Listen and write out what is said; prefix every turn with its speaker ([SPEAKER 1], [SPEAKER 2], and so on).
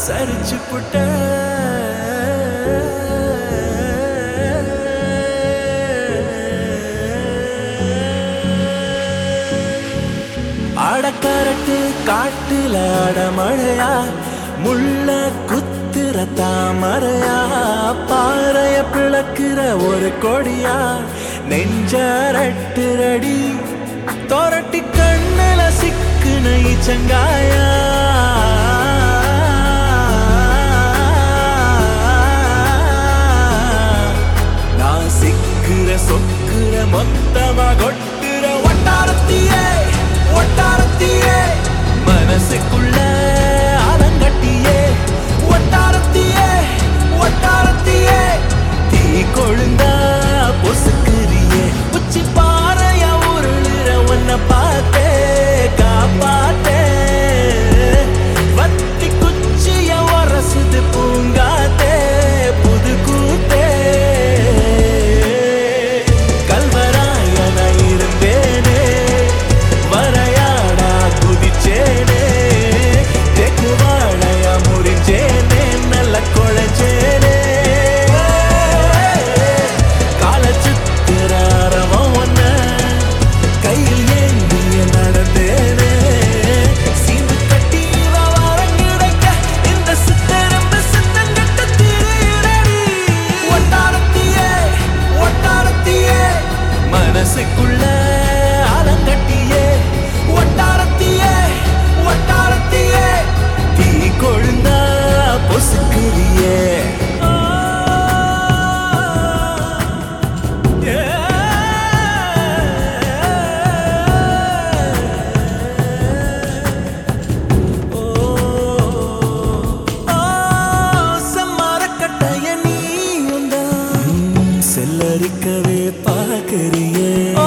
[SPEAKER 1] சரிச்சு புட்ட அடக்கரட்டு காட்டுல அடமழையா முள்ள குத்துற தாமரையா பாறைய பிளக்குற ஒரு கொடியா நெஞ்சரட்டுரடி தொரட்டி கண்ணுல சிக்குன இச்சங்காயா நான் சிக்குற சொக்குற மொத்தமா கொட்டுற ஒட்டாரத்தியே ஒட்டாரத்தியே மனசுக்குள்ள ஆலங்கட்டியே ஒட்டாரத்தியே ஒட்டாரத்தியே தீ கொழுந்தா பொசுக்குறியே உச்சி பாறைய உருளுற உன்னை பார்த்தே காப்பாத்தே வத்தி குச்சிய உரசுது பூங்காத்தே புது கூத்தே கல்வராயன இருந்தேனே வரையாடா குதிச்சேனே தெக்கு வாழையா முறிஞ்சேனே நல்ல குழஞ்சேனே கால சுத்துற அரவம் ஒன்ன கையில் ஏந்திய நடந்தேனே சீந்து கட்டி வாரம் கிடைக்க இந்த சித்தரம்பு சித்தங்கட்ட திரியுடடி ஒட்டாரத்தியே ஒட்டாரத்தியே மனசுக்குள்ள ஆலங்கட்டியே ஒட்டாரத்தியே ஒட்டாரத்தியே தீ கொழுந்தா பொசுக்குறியே செல்லரிக்கவே பார்க்கறியே